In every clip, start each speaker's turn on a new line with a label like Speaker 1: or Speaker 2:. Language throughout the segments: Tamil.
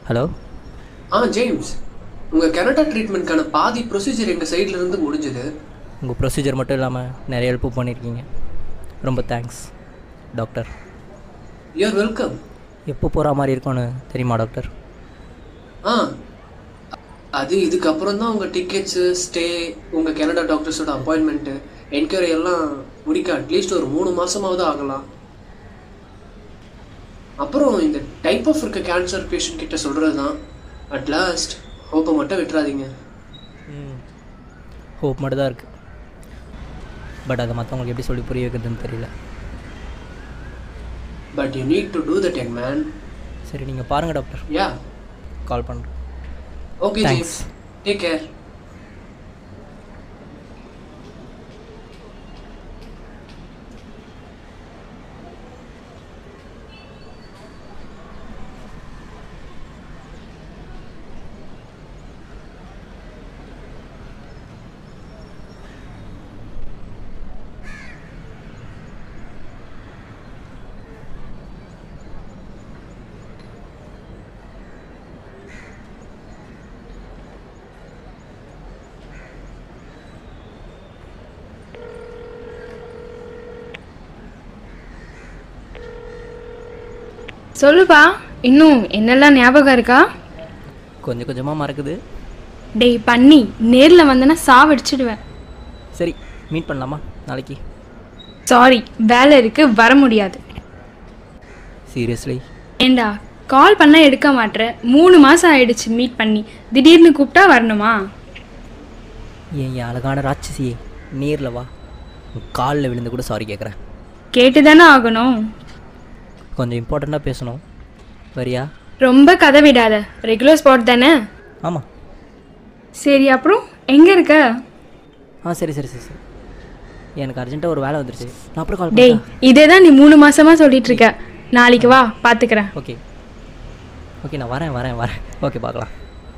Speaker 1: ஹலோ
Speaker 2: ஆ ஜேம்ஸ் உங்கள் கனடா ட்ரீட்மெண்ட்க்கான பாதி ப்ரொசீஜர் எங்கள் சைடுல இருந்து முடிஞ்சது
Speaker 1: உங்கள் ப்ரொசீஜர் மட்டும் இல்லாமல் நிறைய ஹெல்ப் பண்ணியிருக்கீங்க ரொம்ப தேங்க்ஸ் டாக்டர்
Speaker 2: யூஆர் வெல்கம்
Speaker 1: எப்போ போகிற மாதிரி இருக்கும்னு தெரியுமா டாக்டர்
Speaker 2: ஆ அது இதுக்கப்புறம் தான் உங்கள் டிக்கெட்ஸு ஸ்டே உங்கள் கனடா டாக்டர்ஸோட அப்பாயின்மெண்ட்டு என்கொயரி எல்லாம் முடிக்க அட்லீஸ்ட் ஒரு மூணு மாதமாவது ஆகலாம் அப்புறம் இந்த டைப் ஆஃப் இருக்க கேன்சர் பேஷண்ட் கிட்ட சொல்கிறது தான் அட் லாஸ்ட் ஹோப்பை மட்டும் விட்டுறாதீங்க
Speaker 1: ஹோப் மட்டும் தான் இருக்குது பட் அதை மற்றவங்களுக்கு எப்படி சொல்லி புரிய வைக்கிறதுன்னு தெரியல
Speaker 2: but you need to do that young man
Speaker 1: சரி நீங்கள் பாருங்கள் டாக்டர்
Speaker 2: யா
Speaker 1: கால் பண்ணுறேன்
Speaker 2: okay
Speaker 1: Thanks.
Speaker 2: James take care
Speaker 3: சொல்லுப்பா இன்னும் என்னெல்லாம் ஞாபகம் இருக்கா
Speaker 1: கொஞ்சம் கொஞ்சமாக மறக்குது
Speaker 3: டேய் பண்ணி நேரில் வந்தேன்னா சாவடிச்சிடுவேன்
Speaker 1: சரி மீட் பண்ணலாமா நாளைக்கு
Speaker 3: சாரி வேலை இருக்கு வர முடியாது
Speaker 1: சீரியஸ்லி
Speaker 3: ஏண்டா கால் பண்ண எடுக்க மாட்ற மூணு மாசம் ஆயிடுச்சு மீட் பண்ணி திடீர்னு கூப்பிட்டா வரணுமா
Speaker 1: ஏன் என் அழகான ராட்சசியே நேரில் வா உன் காலில் விழுந்து கூட சாரி கேட்குறேன்
Speaker 3: கேட்டு தானே ஆகணும்
Speaker 1: கொஞ்சம் இம்பார்ட்டண்ட்டாக பேசணும் வரியா
Speaker 3: ரொம்ப கதை விடாத ரெகுலர் ஸ்பாட் தானே
Speaker 1: ஆமாம்
Speaker 3: சரி அப்புறம் எங்க இருக்க
Speaker 1: ஆ சரி சரி சரி சரி எனக்கு அர்ஜென்ட்டாக ஒரு வேலை வந்துருச்சு நான் அப்புறம் கால்
Speaker 3: டேய்
Speaker 1: பண்ணுறேன்
Speaker 3: இதே தான் நீ மூணு மாசமா சொல்லிட்டு இருக்க நாளைக்கு வா பாத்துக்கிறேன்
Speaker 1: ஓகே ஓகே நான் வரேன் வரேன் வரேன் ஓகே பார்க்கலாம்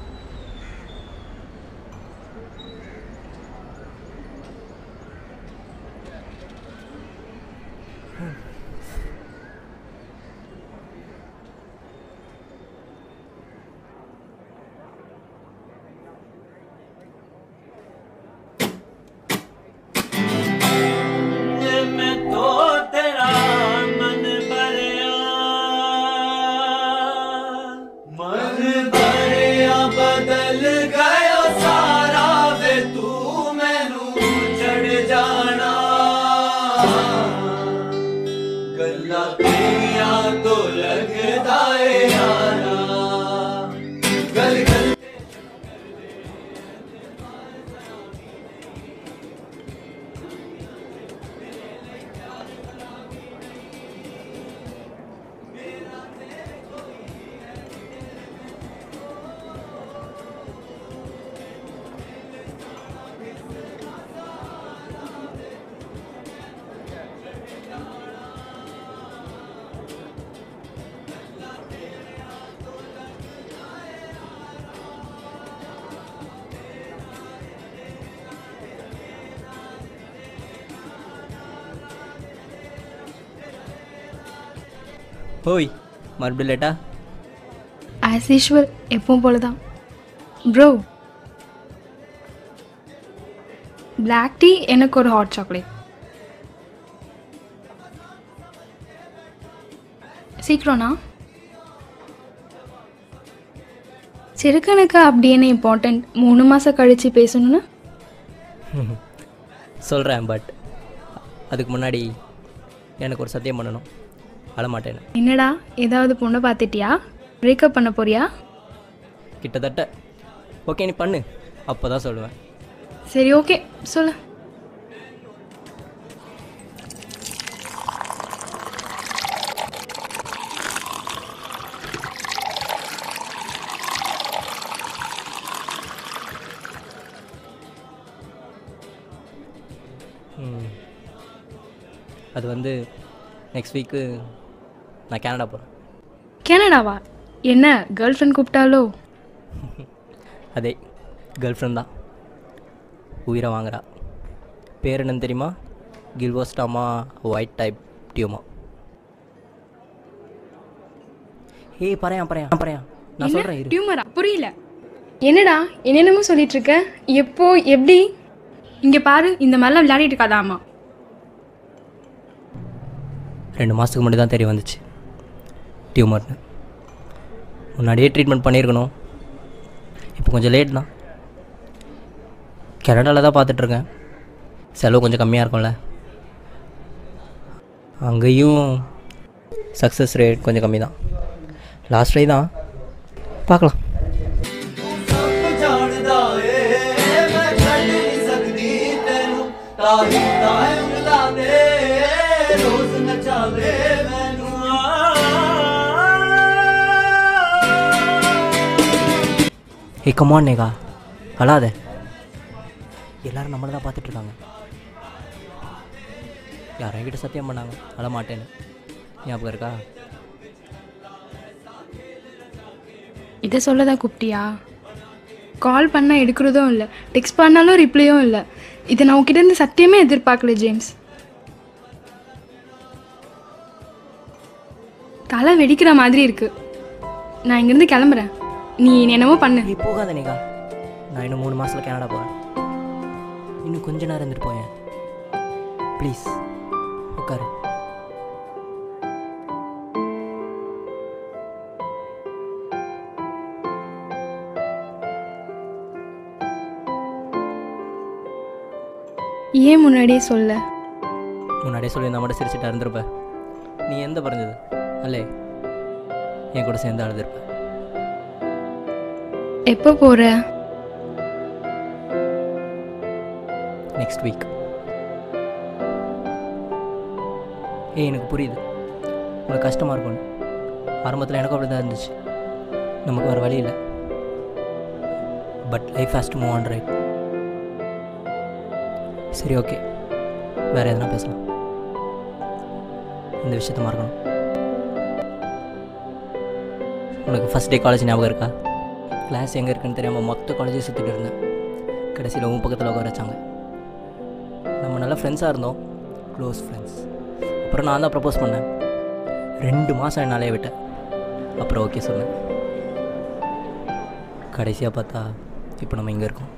Speaker 4: मैं तो तेरा मन भरिया मन भरिया बदल गया सारा वे तू मैनू चढ़ जाना गल्ला तेरिया तो लगदा है यारा गल गल
Speaker 1: ஓய் மறுபடியும் லேட்டா
Speaker 3: ஆஸ் யூஷுவல் எப்பவும் போல தான் ப்ரோ பிளாக் டீ எனக்கு ஒரு ஹாட் சாக்லேட் சீக்கிரம்ண்ணா சிறுக்கனுக்கு அப்படி என்ன இம்பார்ட்டன்ட் மூணு மாதம் கழித்து பேசணும்னு
Speaker 1: சொல்கிறேன் பட் அதுக்கு முன்னாடி எனக்கு ஒரு சத்தியம் பண்ணணும் அழமாட்டேன்
Speaker 3: என்னடா ஏதாவது பொண்ணை பார்த்துட்டியா பிரேக்கப் பண்ண போறியா
Speaker 1: கிட்டத்தட்ட ஓகே நீ பண்ணு அப்போ தான் சொல்லுவேன்
Speaker 3: சரி ஓகே சொல்லு
Speaker 1: ம். அது வந்து நெக்ஸ்ட் வீக்கு நான் கனடா போகிறேன்
Speaker 3: கனடாவா என்ன கேர்ள் ஃப்ரெண்ட் கூப்பிட்டாலோ
Speaker 1: அதே கேர்ள் ஃப்ரெண்ட் தான் உயிரை வாங்குறா பேர் என்னன்னு தெரியுமா கில்வோஸ்டாமா ஒயிட் டைப் டியூமா ஏய் பறையான் பறையான் பறையான் நான் சொல்கிறேன் இரு
Speaker 3: டியூமரா புரியல என்னடா என்னென்னமோ சொல்லிட்டு இருக்க எப்போ எப்படி இங்க பாரு இந்த மாதிரிலாம் விளையாடிட்டு இருக்காதாமா
Speaker 1: ரெண்டு மாதத்துக்கு முன்னாடி தான் தெரிய வந்துச்சு டியூமர்னு முன்னாடியே ட்ரீட்மெண்ட் பண்ணியிருக்கணும் இப்போ கொஞ்சம் லேட் தான் கனடாவில் தான் பார்த்துட்ருக்கேன் செலவு கொஞ்சம் கம்மியாக இருக்கும்ல அங்கேயும் சக்ஸஸ் ரேட் கொஞ்சம் கம்மி தான் லாஸ்ட் ட்ரை தான் பார்க்கலாம்
Speaker 4: सब जानदा ए मैं छड़ नहीं सकदी तेनू ताही ताहे ਉਂਗਲਾਂ ਦੇ ਰੋਜ਼ ਨਚਾਵੇ ਮੈਨੂੰ
Speaker 1: ஏ கமான் நேகா அழாத எல்லாரும் நம்மளை தான் பார்த்துட்ருக்காங்க யாரும் என்கிட்ட சத்தியம் பண்ணாங்க அழ மாட்டேன்னு ஞாபகம் இருக்கா
Speaker 3: இதை சொல்லதான் கூப்பிட்டியா கால் பண்ணால் எடுக்கிறதும் இல்லை டெக்ஸ்ட் பண்ணாலும் ரிப்ளையும் இல்லை இதை நான் உங்ககிட்ட இருந்து சத்தியமே எதிர்பார்க்கல ஜேம்ஸ் தலை வெடிக்கிற மாதிரி இருக்கு நான் இங்கேருந்து கிளம்புறேன் நீ என்னமோ பண்ணு
Speaker 1: நீ போகாத நேகா நான் இன்னும் மூணு மாதத்தில் கனடா போகிறேன் இன்னும் கொஞ்ச நேரம் இருந்துட்டு போயேன் ப்ளீஸ் உட்காரு
Speaker 3: ஏன் முன்னாடியே சொல்ல
Speaker 1: முன்னாடியே சொல்லி நான் மட்டும் சிரிச்சிட்டு இருந்திருப்ப நீ எந்த பறஞ்சது அல்லே என் கூட சேர்ந்து அழுதுருப்ப
Speaker 3: எப்போ போகிற
Speaker 1: நெக்ஸ்ட் வீக் ஏய் எனக்கு புரியுது உனக்கு கஷ்டமாக இருக்கும்னு ஆரம்பத்தில் எனக்கும் அப்படி தான் இருந்துச்சு நமக்கு வேறு வழி இல்லை but life has to move on right சரி ஓகே வேறு எதனா பேசலாம் இந்த விஷயத்த மறக்கணும் உனக்கு ஃபஸ்ட் டே காலேஜ் ஞாபகம் இருக்கா கிளாஸ் எங்கே இருக்குன்னு தெரியாமல் மொத்த காலேஜே சுற்றிட்டு இருந்தேன் கடைசியில் உன் பக்கத்தில் உட்கார வச்சாங்க நம்ம நல்ல ஃப்ரெண்ட்ஸாக இருந்தோம் க்ளோஸ் ஃப்ரெண்ட்ஸ் அப்புறம் நான் தான் ப்ரப்போஸ் பண்ணேன் ரெண்டு மாதம் என்னாலே விட்டேன் அப்புறம் ஓகே சொன்னேன் கடைசியாக பார்த்தா இப்போ நம்ம இங்கே இருக்கோம்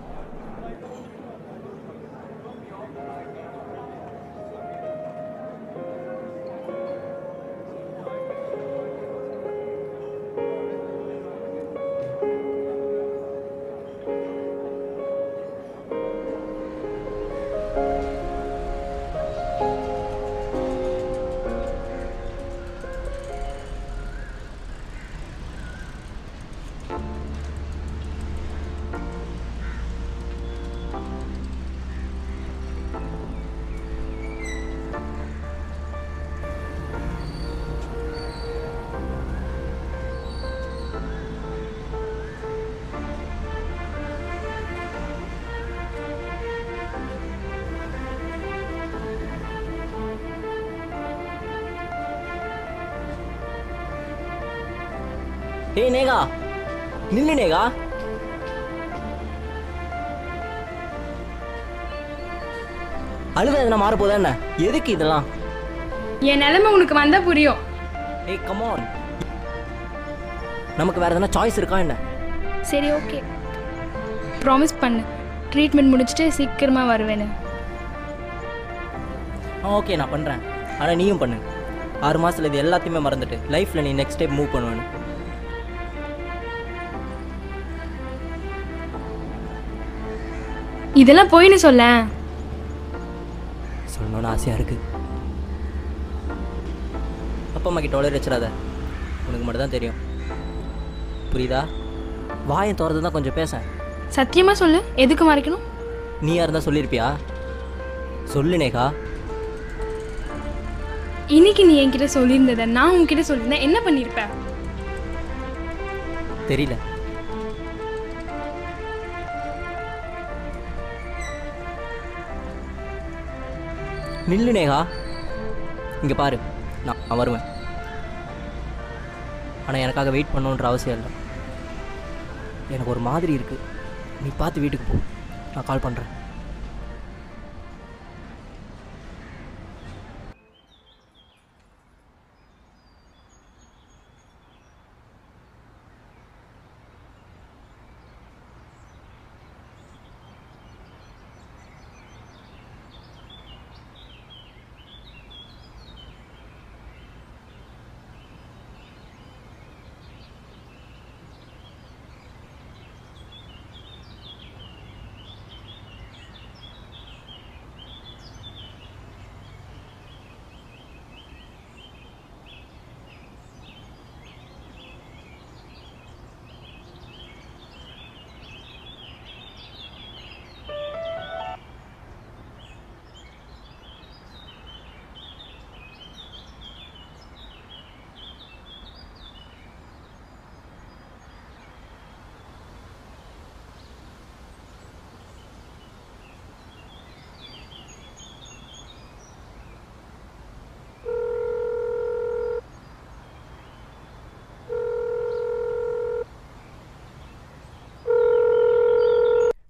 Speaker 1: ஏய் நேகா நில்லு நேகா அழுத எதனா மாற போதா என்ன எதுக்கு இதெல்லாம்
Speaker 3: என் நிலைமை உனக்கு வந்தால் புரியும்
Speaker 1: ஏய் கமான் நமக்கு வேற எதனா சாய்ஸ் இருக்கா என்ன
Speaker 3: சரி ஓகே ப்ராமிஸ் பண்ணு ட்ரீட்மெண்ட் முடிச்சுட்டு சீக்கிரமாக வருவேன்னு
Speaker 1: ஆ ஓகே நான் பண்ணுறேன் ஆனால் நீயும் பண்ணு ஆறு மாதத்தில் இது எல்லாத்தையுமே மறந்துட்டு லைஃப்பில் நீ நெக்ஸ்ட் டைம் மூவ் பண்ணுவேன்னு
Speaker 3: இதெல்லாம் போயின்னு சொல்லேன்
Speaker 1: சொல்லணும்னு ஆசையாக இருக்குது அப்பா அம்மா கிட்ட உளறி வச்சிடாத உனக்கு மட்டும் தான் தெரியும் புரியுதா வாயை திறந்து தான் கொஞ்சம் பேச
Speaker 3: சத்தியமாக சொல்லு எதுக்கு மறைக்கணும்
Speaker 1: நீயா இருந்தால் சொல்லியிருப்பியா சொல்லு நேகா
Speaker 3: இன்னைக்கு நீ என்கிட்ட சொல்லியிருந்தத நான் உன்கிட்ட சொல்லியிருந்தேன் என்ன பண்ணியிருப்ப
Speaker 1: தெரியல நில்லு நேகா இங்கே பாரு நான் நான் வருவேன் ஆனால் எனக்காக வெயிட் பண்ணணுன்ற அவசியம் இல்லை எனக்கு ஒரு மாதிரி இருக்கு நீ பார்த்து வீட்டுக்கு போ நான் கால் பண்ணுறேன்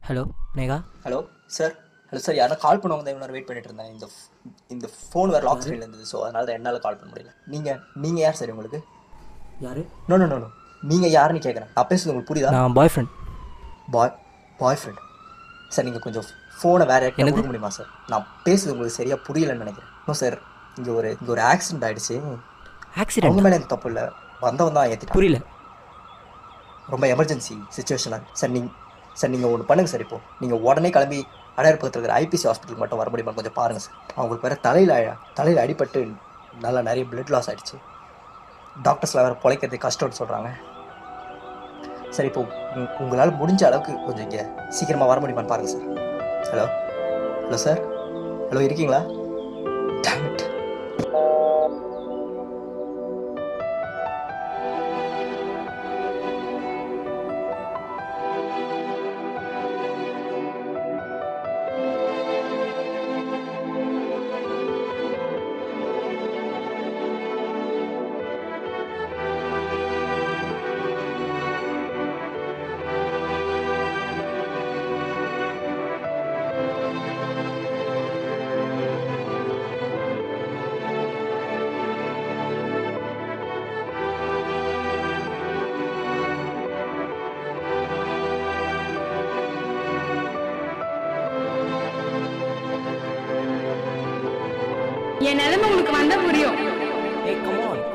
Speaker 1: hello Neha
Speaker 5: hello sir hello sir யாரும் கால் பண்ணுவாங்க தான் இவ்வளோ வெயிட் பண்ணிட்டு இருந்தேன் இந்த f- இந்த ஃபோன் வேறு லாக் ஸ்க்ரீனில் இருந்தது ஸோ அதனால தான் என்னால் கால் பண்ண முடியல நீங்கள் நீங்கள் யார் சார் உங்களுக்கு
Speaker 1: யார்
Speaker 5: நோ நோ நோ நோ நீங்கள் யாருன்னு கேட்குறேன் நான் பேசுறது உங்களுக்கு புரியுதா
Speaker 1: நான் boyfriend
Speaker 5: boy boyfriend sir நீங்கள் கொஞ்சம் ஃபோனை வேறு யார்கிட்ட கொடுக்க முடியுமா சார் நான் பேசுறது உங்களுக்கு சரியாக புரியலன்னு நினைக்கிறேன் நோ சார் இங்கே ஒரு இங்கே ஒரு ஆக்சிடென்ட் ஆயிடுச்சு
Speaker 1: ஆக்சிடென்ட்
Speaker 5: அவங்க மேலே எந்த தப்பு இல்லை வந்தவன் தான் ஏற்றிட்டான்
Speaker 1: புரியல
Speaker 5: ரொம்ப எமர்ஜென்சி சுச்சுவேஷனாக சார் நீங்கள் சார் நீங்கள் ஒன்று பண்ணுங்கள் சார் இப்போ நீங்கள் உடனே கிளம்பி அடையார் பக்கத்தில் இருக்கிற ஐபிசி ஹாஸ்பிட்டல் மட்டும் வர முடியுமா கொஞ்சம் பாருங்கள் சார் அவங்களுக்கு வேறு தலையில் தலையில் அடிபட்டு நல்லா நிறைய பிளட் லாஸ் ஆயிடுச்சு டாக்டர்ஸ்லாம் வேறு பொழைக்கிறது கஷ்டம்னு சொல்கிறாங்க சார் இப்போ உங்களால் முடிஞ்ச அளவுக்கு கொஞ்சம் இங்கே சீக்கிரமாக வர முடியுமான்னு பாருங்கள் sir hello hello sir hello இருக்கீங்களா Damn it.
Speaker 3: என் நிலைமை உங்களுக்கு வந்தா புரியும்
Speaker 1: ஏய் கமான்